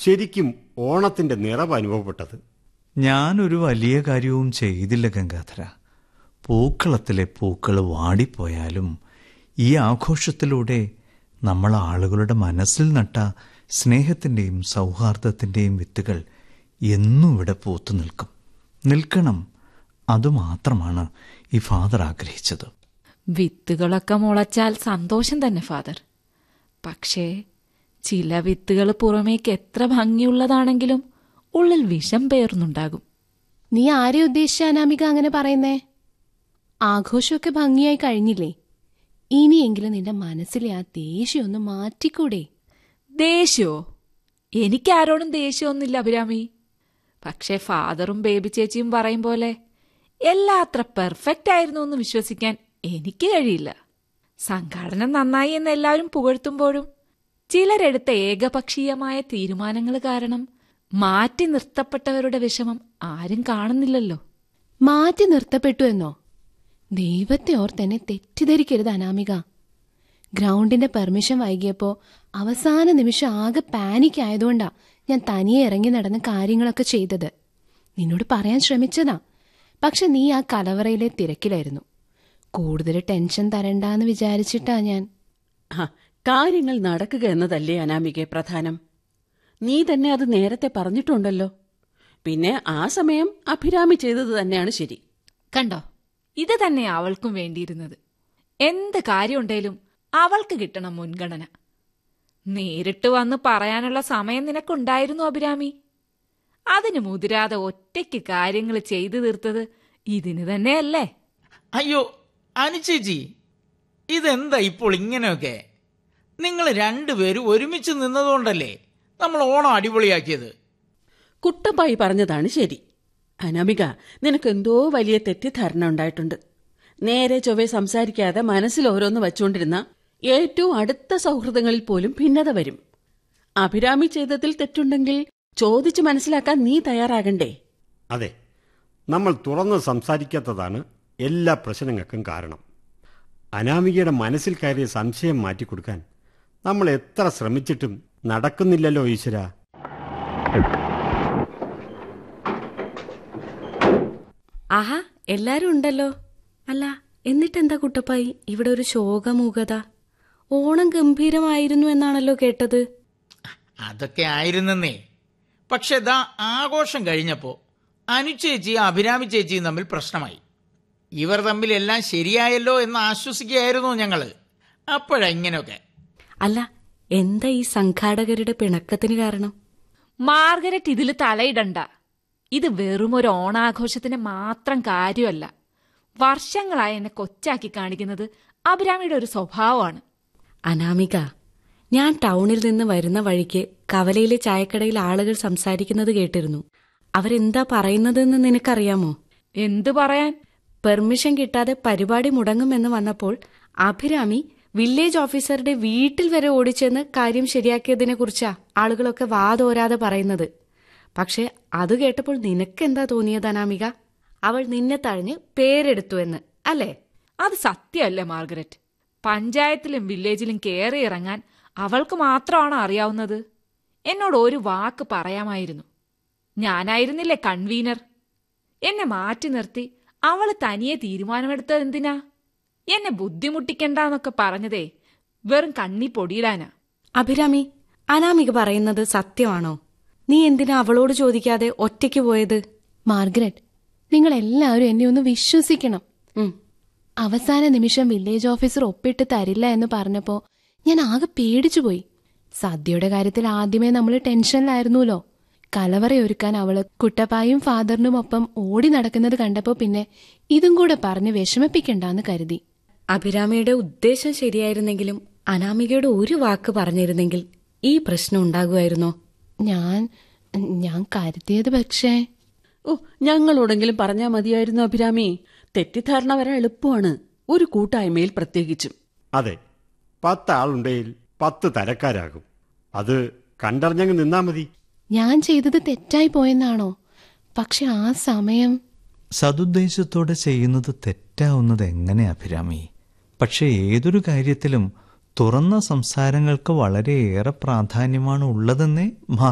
ശരിക്കും ഓണത്തിന്റെ നിറവ് അനുഭവപ്പെട്ടത് ഞാനൊരു വലിയ കാര്യവും ചെയ്തില്ല ഗംഗാധര പൂക്കളത്തിലെ പൂക്കൾ വാടിപ്പോയാലും ഈ ആഘോഷത്തിലൂടെ നമ്മൾ ആളുകളുടെ മനസ്സിൽ നട്ട സ്നേഹത്തിൻ്റെയും സൗഹാർദ്ദത്തിൻ്റെയും വിത്തുകൾ എന്നും ഇവിടെ പൂത്തു നിൽക്കും നിൽക്കണം അതുമാത്രമാണ് ഈ ഫാദർ ആഗ്രഹിച്ചത് വിത്തുകളൊക്കെ മുളച്ചാൽ സന്തോഷം തന്നെ ഫാദർ പക്ഷേ ചില വിത്തുകൾ പുറമേക്ക് എത്ര ഭംഗിയുള്ളതാണെങ്കിലും ഉള്ളിൽ വിഷം പേർന്നുണ്ടാകും നീ ആരെ ഉദ്ദേശിച്ച അനാമിക അങ്ങനെ പറയുന്നേ ആഘോഷമൊക്കെ ഭംഗിയായി കഴിഞ്ഞില്ലേ ഇനിയെങ്കിലും നിന്റെ മനസ്സിലെ ആ ദേഷ്യം ഒന്ന് മാറ്റിക്കൂടെ ദേഷ്യമോ എനിക്കാരോടും ദേഷ്യമൊന്നുമില്ല അഭിരാമി പക്ഷേ ഫാദറും ബേബി ചേച്ചിയും പറയും പോലെ എല്ലാം അത്ര പെർഫെക്റ്റ് ആയിരുന്നു എന്ന് വിശ്വസിക്കാൻ എനിക്ക് കഴിയില്ല സംഘാടനം നന്നായി എന്ന് എല്ലാവരും പുകഴ്ത്തുമ്പോഴും ചിലരെടുത്ത ഏകപക്ഷീയമായ തീരുമാനങ്ങൾ കാരണം മാറ്റി നിർത്തപ്പെട്ടവരുടെ വിഷമം ആരും കാണുന്നില്ലല്ലോ മാറ്റി നിർത്തപ്പെട്ടു എന്നോ ദൈവത്തെ ഓർത്തെന്നെ തെറ്റിദ്ധരിക്കരുത് അനാമിക ഗ്രൗണ്ടിന്റെ പെർമിഷൻ വൈകിയപ്പോ അവസാന നിമിഷം ആകെ പാനിക് ആയതുകൊണ്ടാ ഞാൻ തനിയെ ഇറങ്ങി നടന്ന് കാര്യങ്ങളൊക്കെ ചെയ്തത് നിന്നോട് പറയാൻ ശ്രമിച്ചതാ പക്ഷെ നീ ആ കലവറയിലെ തിരക്കിലായിരുന്നു കൂടുതൽ ടെൻഷൻ തരണ്ടാന്ന് വിചാരിച്ചിട്ടാ ഞാൻ ആ, കാര്യങ്ങൾ നടക്കുക എന്നതല്ലേ അനാമികെ പ്രധാനം നീ തന്നെ അത് നേരത്തെ പറഞ്ഞിട്ടുണ്ടല്ലോ പിന്നെ ആ സമയം അഭിരാമി ചെയ്തത് തന്നെയാണ് ശരി കണ്ടോ ഇത് തന്നെ അവൾക്കും വേണ്ടിയിരുന്നത് എന്ത് കാര്യമുണ്ടേലും അവൾക്ക് കിട്ടണം മുൻഗണന നേരിട്ട് വന്ന് പറയാനുള്ള സമയം നിനക്കുണ്ടായിരുന്നു അഭിരാമി അതിന് മുതിരാതെ ഒറ്റയ്ക്ക് കാര്യങ്ങൾ ചെയ്തു തീർത്തത് ഇതിന് തന്നെയല്ലേ അയ്യോ അനുചേച്ചി ഇതെന്താ ഇപ്പോൾ ഇങ്ങനെയൊക്കെ നിങ്ങൾ രണ്ടുപേരും ഒരുമിച്ച് നിന്നതുകൊണ്ടല്ലേ നമ്മൾ ഓണം അടിപൊളിയാക്കിയത് കുട്ടപ്പായി പറഞ്ഞതാണ് ശരി അനാമിക നിനക്കെന്തോ വലിയ തെറ്റിദ്ധാരണ ഉണ്ടായിട്ടുണ്ട് നേരെ ചൊവ്വെ സംസാരിക്കാതെ മനസ്സിൽ ഓരോന്ന് വച്ചുകൊണ്ടിരുന്ന ഏറ്റവും അടുത്ത സൗഹൃദങ്ങളിൽ പോലും ഭിന്നത വരും അഭിരാമി ചെയ്തതിൽ തെറ്റുണ്ടെങ്കിൽ ചോദിച്ചു മനസ്സിലാക്കാൻ നീ തയ്യാറാകണ്ടേ അതെ നമ്മൾ തുറന്ന് സംസാരിക്കാത്തതാണ് എല്ലാ പ്രശ്നങ്ങൾക്കും കാരണം അനാമികയുടെ മനസ്സിൽ കയറിയ സംശയം മാറ്റിക്കൊടുക്കാൻ നമ്മൾ എത്ര ശ്രമിച്ചിട്ടും നടക്കുന്നില്ലല്ലോ ഈശ്വര ആഹാ എല്ലാരും ഉണ്ടല്ലോ അല്ല എന്നിട്ടെന്താ കുട്ടപ്പായി ഇവിടെ ഒരു ശോകമൂകത ഓണം ഗംഭീരമായിരുന്നു എന്നാണല്ലോ കേട്ടത് അതൊക്കെ ആയിരുന്നെന്നേ പക്ഷെ ദാ ആഘോഷം കഴിഞ്ഞപ്പോ അനുചേച്ചിയും അഭിരാമി ചേച്ചിയും തമ്മിൽ പ്രശ്നമായി ഇവർ തമ്മിൽ എല്ലാം ശരിയായല്ലോ എന്ന് ആശ്വസിക്കുകയായിരുന്നു ഞങ്ങള് അപ്പോഴാ ഇങ്ങനെയൊക്കെ അല്ല എന്താ ഈ സംഘാടകരുടെ പിണക്കത്തിന് കാരണം മാർഗരറ്റ് ഇതിൽ തലയിടണ്ട ഇത് വെറും ഒരു ഓണാഘോഷത്തിന് മാത്രം കാര്യമല്ല വർഷങ്ങളായി എന്നെ കൊച്ചാക്കി കാണിക്കുന്നത് അഭിരാമിയുടെ ഒരു സ്വഭാവമാണ് അനാമിക ഞാൻ ടൗണിൽ നിന്ന് വരുന്ന വഴിക്ക് കവലയിലെ ചായക്കടയിൽ ആളുകൾ സംസാരിക്കുന്നത് കേട്ടിരുന്നു അവരെന്താ പറയുന്നതെന്ന് നിനക്കറിയാമോ എന്തു പറയാൻ പെർമിഷൻ കിട്ടാതെ പരിപാടി മുടങ്ങുമെന്ന് വന്നപ്പോൾ അഭിരാമി വില്ലേജ് ഓഫീസറുടെ വീട്ടിൽ വരെ ഓടിച്ചെന്ന് കാര്യം ശരിയാക്കിയതിനെ കുറിച്ചാ ആളുകളൊക്കെ വാതോരാതെ പറയുന്നത് പക്ഷെ അത് കേട്ടപ്പോൾ നിനക്കെന്താ തോന്നിയത് അനാമിക അവൾ നിന്നെ തഴഞ്ഞ് പേരെടുത്തു എന്ന് അല്ലേ അത് സത്യമല്ലേ മാർഗരറ്റ് പഞ്ചായത്തിലും വില്ലേജിലും കയറി ഇറങ്ങാൻ അവൾക്ക് മാത്രമാണ് അറിയാവുന്നത് എന്നോട് ഒരു വാക്ക് പറയാമായിരുന്നു ഞാനായിരുന്നില്ലേ കൺവീനർ എന്നെ മാറ്റി നിർത്തി അവള് തനിയെ തീരുമാനമെടുത്തത് എന്തിനാ എന്നെ ബുദ്ധിമുട്ടിക്കണ്ടെന്നൊക്കെ പറഞ്ഞതേ വെറും കണ്ണി പൊടിയിടാനാ അഭിരാമി അനാമിക പറയുന്നത് സത്യമാണോ നീ എന്തിനാ അവളോട് ചോദിക്കാതെ ഒറ്റയ്ക്ക് പോയത് മാർഗരറ്റ് നിങ്ങൾ എല്ലാവരും എന്നെ ഒന്ന് വിശ്വസിക്കണം അവസാന നിമിഷം വില്ലേജ് ഓഫീസർ ഒപ്പിട്ട് തരില്ല എന്ന് പറഞ്ഞപ്പോ ഞാൻ ആകെ പേടിച്ചുപോയി സദ്യയുടെ കാര്യത്തിൽ ആദ്യമേ നമ്മൾ ടെൻഷനിലായിരുന്നല്ലോ കലവറയൊരുക്കാൻ അവള് കുട്ടപ്പായും ഫാദറിനും ഒപ്പം ഓടി നടക്കുന്നത് കണ്ടപ്പോ പിന്നെ ഇതും കൂടെ പറഞ്ഞ് വിഷമിപ്പിക്കണ്ടെന്ന് കരുതി അഭിരാമിയുടെ ഉദ്ദേശം ശരിയായിരുന്നെങ്കിലും അനാമികയുടെ ഒരു വാക്ക് പറഞ്ഞിരുന്നെങ്കിൽ ഈ പ്രശ്നം ഉണ്ടാകുമായിരുന്നോ ഞാൻ ഞാൻ കരുതിയത് പക്ഷേ ഓ ഞങ്ങളോടെങ്കിലും പറഞ്ഞാൽ മതിയായിരുന്നു അഭിരാമി തെറ്റിദ്ധാരണ വരാൻ എളുപ്പമാണ് ഒരു കൂട്ടായ്മയിൽ പ്രത്യേകിച്ചും അതെ പത്ത് ആളുണ്ടെങ്കിൽ പത്ത് തരക്കാരാകും അത് കണ്ടറിഞ്ഞങ്ങ് നിന്നാ മതി ഞാൻ ചെയ്തത് തെറ്റായി പോയെന്നാണോ പക്ഷെ ആ സമയം സതുദ്ദേശത്തോടെ ചെയ്യുന്നത് തെറ്റാവുന്നത് എങ്ങനെ അഭിരാമി പക്ഷെ ഏതൊരു കാര്യത്തിലും തുറന്ന സംസാരങ്ങൾക്ക് വളരെയേറെ പ്രാധാന്യമാണ് ഉള്ളതെന്നേ